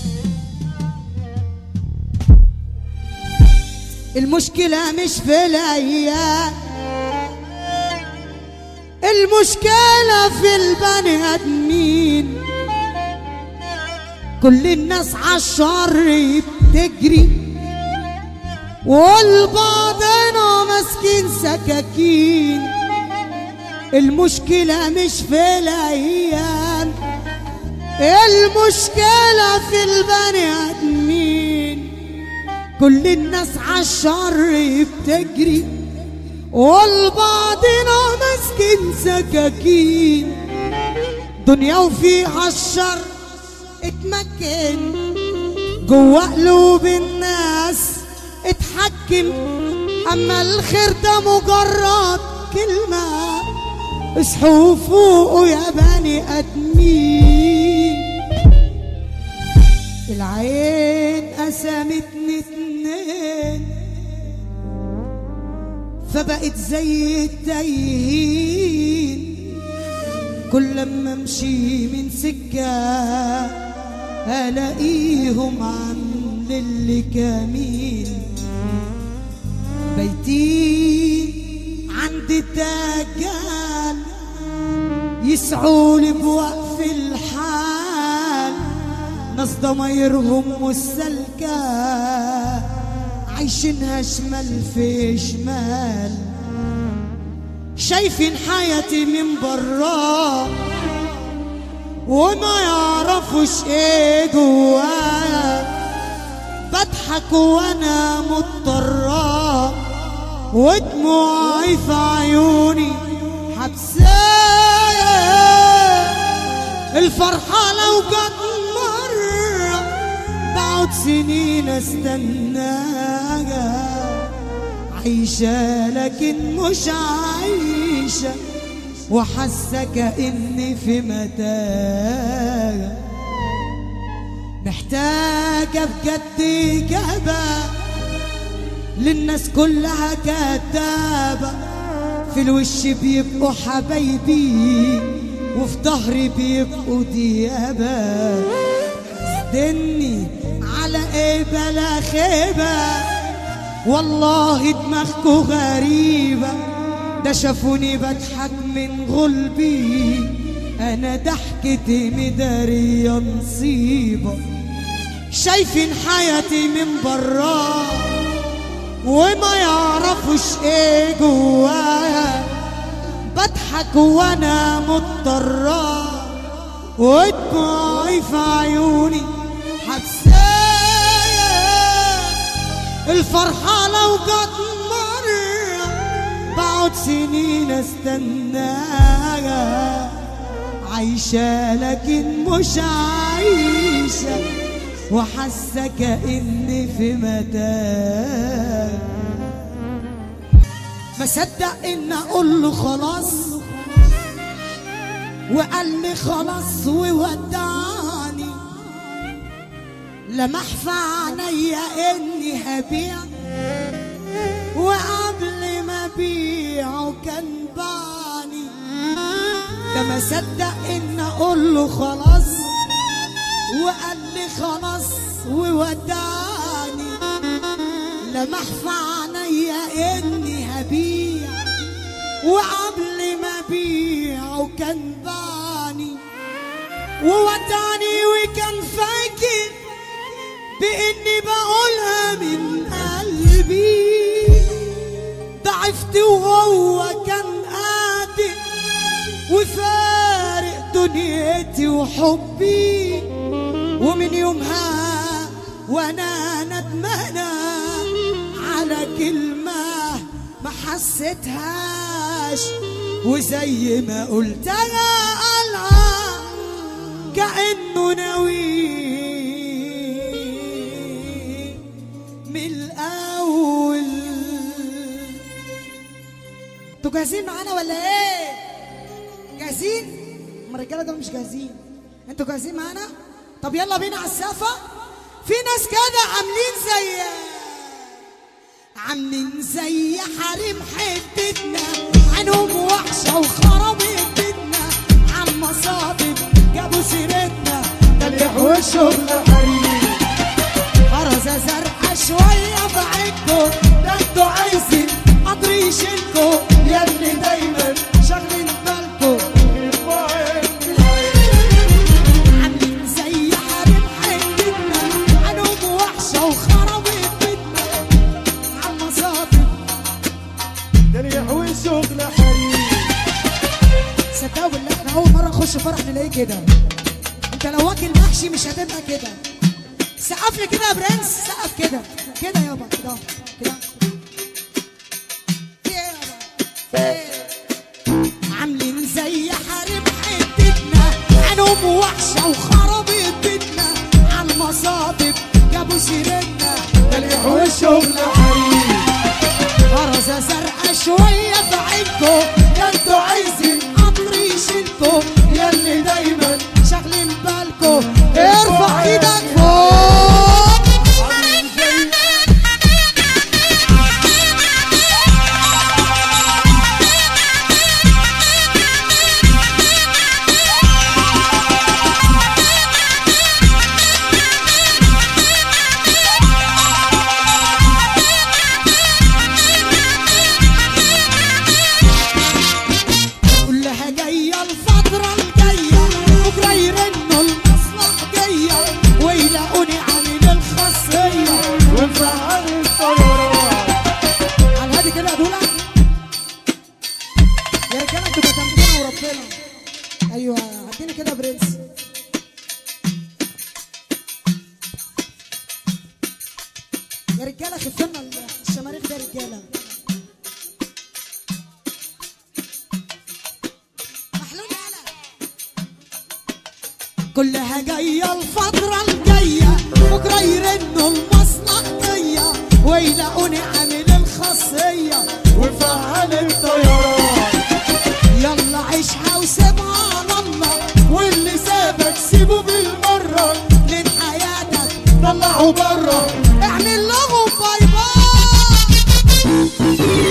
المشكلة مش في الأيام المشكلة في البني آدمين كل الناس عالشر بتجري والبعضنا ماسكين سكاكين المشكلة مش في الأيام المشكلة في البني آدمين كل الناس عالشر بتجري والبعضنا ماسكين سكاكين دنيا وفيها الشر اتمكن جوا قلوب الناس اتحكم اما الخير ده مجرد كلمة اصحوا فوقوا يا بني ادمين العين قسمتني اتنين فبقت زي التايهين كل لما امشي من سكة الاقيهم عامل اللي كمين بيتي عند الدجال يسعوا بوقف الحال ناس ضمايرهم والسلكة عايشينها شمال في شمال شايفين حياتي من برا وما يعرفوش ايه جوايا بضحك وانا مضطرة ودموعي في عيوني حبسايا الفرحة لو جت مرة بقعد سنين استناها عايشة لكن مش عايشة وحاسة كأني في متاهة محتاجة بجد إجابة للناس كلها كدابة في الوش بيبقوا حبايبي وفي ظهري بيبقوا ديابة دني على ايه بلا خيبة والله دماغكوا غريبة ده شافوني بضحك من غلبي انا ضحكتي مدارية نصيبة شايفين حياتي من برا وما يعرفوش ايه جوايا بضحك وانا مضطرة ودموعي في عيوني حبسايا الفرحة لو جت مرة بقعد سنين استناها عايشة لكن مش عايشة وحاسة كأني في متاهة ما صدق ان اقول له خلاص وقال لي خلاص وودعني لمح في عينيا اني هبيع وقبل ما ابيعه كان بعني ده ما صدق ان اقول له خلاص وقال لي خلاص وودعني لمح في عينيا اني هبيع وقبل ما ابيعه كان بعني وودعني وكان فاكر باني بقولها من قلبي ضعفت وهو كان قادر وفارق دنيتي وحبي ومن يومها وانا ندمانه على كلمه ما حسيتهاش وزي ما قلت انا قالها كانه ناوي من الاول انتوا جاهزين معانا ولا ايه جاهزين هم الرجاله دول مش جاهزين انتوا جاهزين معانا طب يلا بينا على السقفه في ناس كده عاملين زي عاملين زي حريم حتتنا عينهم وحشه وخربت بيتنا عالمصادب جابوا سيرتنا ده اللي وشغل حريم كده انت لو واكل محشي مش هتبقى كده سقف لي كده يا برنس سقف كده كده يابا كده كده كده. عاملين زي حريم حتتنا عنهم وحشه وخرابيط بيتنا على المصادب جابوا سيرتنا مليح والشغل حريم فرزة زرقاء شوية في عينكو يا انتوا عايزين قطر يشيلكو يا اللي دايما شاغلين بالكو ارفع ايدك فوق عاملين زي كلها جاية الفترة الجاية بكرة يرنوا المصلح جاية ويلاقوني عامل الخاصية ومفعل الطيران على الهادي كده يا دولا يا رجاله انتوا بتمكنوا وربنا ايوه عديني كده يا برنس يا رجاله خفنا الشماريخ ده يا رجاله محلول يالا كلها جاية الفترة الجاية بكرة يرنوا المصلح جاية ويلاقوني عامل الخاصية ومفعل الطيران يلا عيشها وسيبها على الله واللي سابك سيبه بالمرة من حياتك طلعه برا اعمل لهم باي باي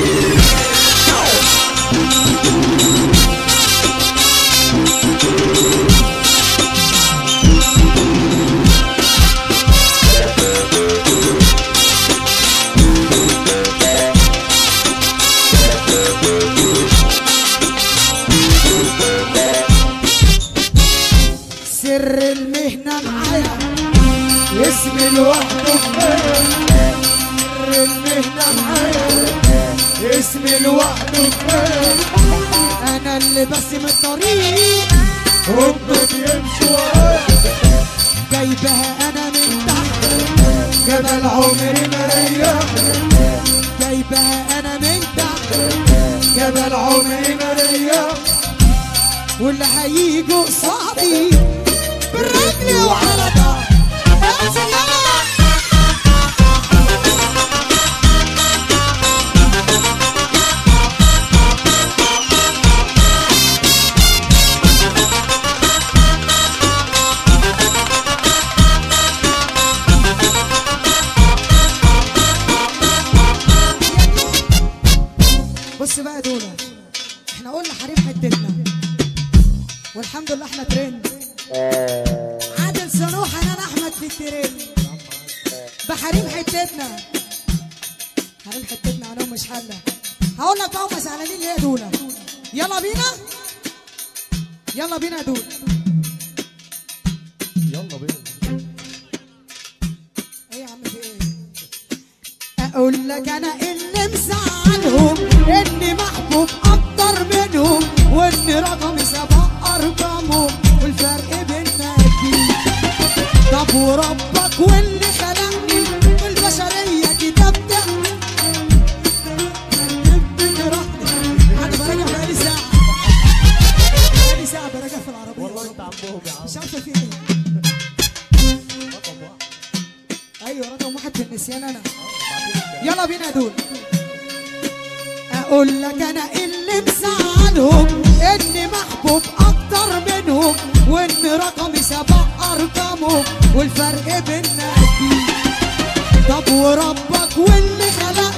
سر المهنة معايا اسمي لوحده كفاية سر المهنة معايا اسمي لوحده كفاية انا اللي برسم الطريق هوب بيمشي ورايا جايبها انا من تحت جبل عمري ما ريحني جايبها انا من تحت جبل عمري ما ريحني واللي هيجوا قصادي بالرجل وعلى ظهر يا سلام بص بقى دول احنا قلنا حريم حتتنا والحمد لله احنا ترند عادل صنوح انا احمد في الترند بحريم حتتنا حريم حتتنا انا مش حله هقول لك بقى هم زعلانين ليه دول يلا بينا يلا بينا يا دول يلا بينا ايه يا عم في ايه اقول لك انا اللي مزعلهم اني محبوب اكتر منهم وان رقمي سبق ارقامهم والفرق بينا كبير طب وربك واللي خلقني والبشريه كتبت انا براجع بقالي ساعه بقالي ساعه براجع في العربيه والله انت عمهم يا عم مش عارفه في ايه رقم واحد. ايوه رقم واحد في النسيان انا يلا بينا دول اقول لك انا اللي مزعلهم اني محبوب اكتر منهم وان رقمي سبق ارقامهم والفرق بينا كبير طب وربك واللي خلق